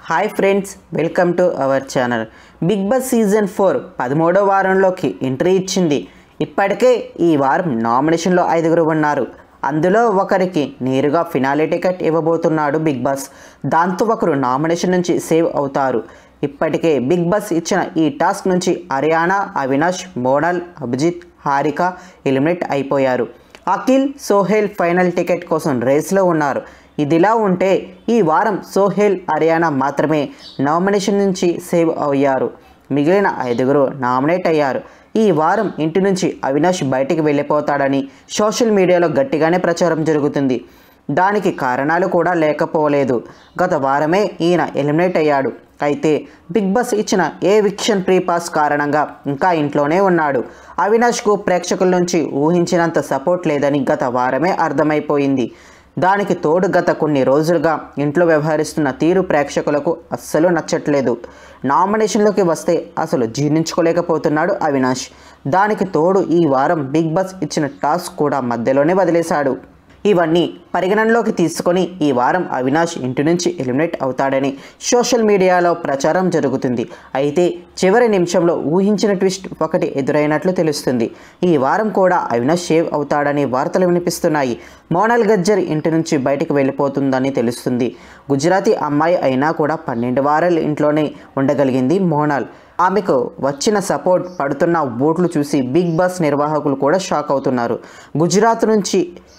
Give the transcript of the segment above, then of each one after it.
hi friends welcome to our channel Bigg Boss season four పదమూడో వారంలోకి entry ఇచ్చింది ఇప్పటికే ఈ వారం నామినేషన్లో ఐదుగురు ఉన్నారు అందులో ఒకరికి నేరుగా ఫినాలే టికెట్ ఇవ్వబోతున్నాడు బిగ్ బాస్ దాంతో ఒకరు నామినేషన్ నుంచి సేవ్ అవుతారు ఇప్పటికే బిగ్ బాస్ ఇచ్చిన ఈ టాస్క్ నుంచి హర్యానా అవినాష్ మోనల్ అభిజిత్ హారిక ఎలిమినేట్ అయిపోయారు అఖిల్ సోహెల్ ఫైనల్ టికెట్ కోసం రేస్లో ఉన్నారు ఇదిలా ఉంటే ఈ వారం సోహెల్ హర్యానా మాత్రమే నామినేషన్ నుంచి సేవ్ అయ్యారు మిగిలిన ఐదుగురు నామినేట్ అయ్యారు ఈ వారం ఇంటి నుంచి అవినాష్ బయటికి వెళ్ళిపోతాడని సోషల్ మీడియాలో గట్టిగానే ప్రచారం జరుగుతుంది దానికి కారణాలు కూడా లేకపోలేదు గత వారమే ఈయన ఎలిమినేట్ అయ్యాడు అయితే బిగ్ బాస్ ఇచ్చిన ఏ విక్షన్ ప్రీ పాస్ కారణంగా ఇంకా ఇంట్లోనే ఉన్నాడు అవినాష్కు ప్రేక్షకుల నుంచి ఊహించినంత సపోర్ట్ లేదని గత వారమే అర్థమైపోయింది దానికి తోడు గత కొన్ని రోజులుగా ఇంట్లో వ్యవహరిస్తున్న తీరు ప్రేక్షకులకు అస్సలు నచ్చట్లేదు నామినేషన్లోకి వస్తే అసలు జీర్ణించుకోలేకపోతున్నాడు అవినాష్ దానికి తోడు ఈ వారం బిగ్ బాస్ ఇచ్చిన టాస్క్ కూడా మధ్యలోనే వదిలేశాడు ఇవన్నీ పరిగణనలోకి తీసుకొని ఈ వారం అవినాష్ ఇంటి నుంచి ఎలిమినేట్ అవుతాడని సోషల్ మీడియాలో ప్రచారం జరుగుతుంది అయితే చివరి నిమిషంలో ఊహించిన ట్విస్ట్ ఒకటి ఎదురైనట్లు తెలుస్తుంది ఈ వారం కూడా అవినాష్ సేవ్ అవుతాడని వార్తలు వినిపిస్తున్నాయి మోనల్ గజ్జర్ ఇంటి నుంచి బయటకు వెళ్ళిపోతుందని తెలుస్తుంది గుజరాతీ అమ్మాయి అయినా కూడా పన్నెండు వారాలు ఇంట్లోనే ఉండగలిగింది మోనాల్ ఆమెకు వచ్చిన సపోర్ట్ పడుతున్న ఓట్లు చూసి బిగ్ బాస్ నిర్వాహకులు కూడా షాక్ అవుతున్నారు గుజరాత్ నుంచి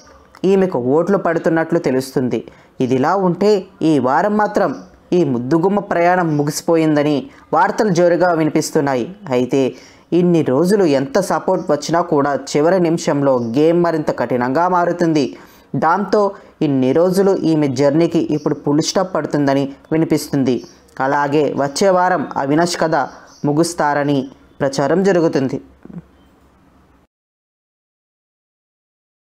ఈమెకు ఓట్లు పడుతున్నట్లు తెలుస్తుంది ఇదిలా ఉంటే ఈ వారం మాత్రం ఈ ముద్దుగుమ్మ ప్రయాణం ముగిసిపోయిందని వార్తలు జోరుగా వినిపిస్తున్నాయి అయితే ఇన్ని రోజులు ఎంత సపోర్ట్ వచ్చినా కూడా చివరి నిమిషంలో గేమ్ మరింత కఠినంగా మారుతుంది దాంతో ఇన్ని రోజులు ఈమె జర్నీకి ఇప్పుడు పుల్ స్టాప్ పడుతుందని వినిపిస్తుంది అలాగే వచ్చే వారం అవినాష్ కథ ముగుస్తారని ప్రచారం జరుగుతుంది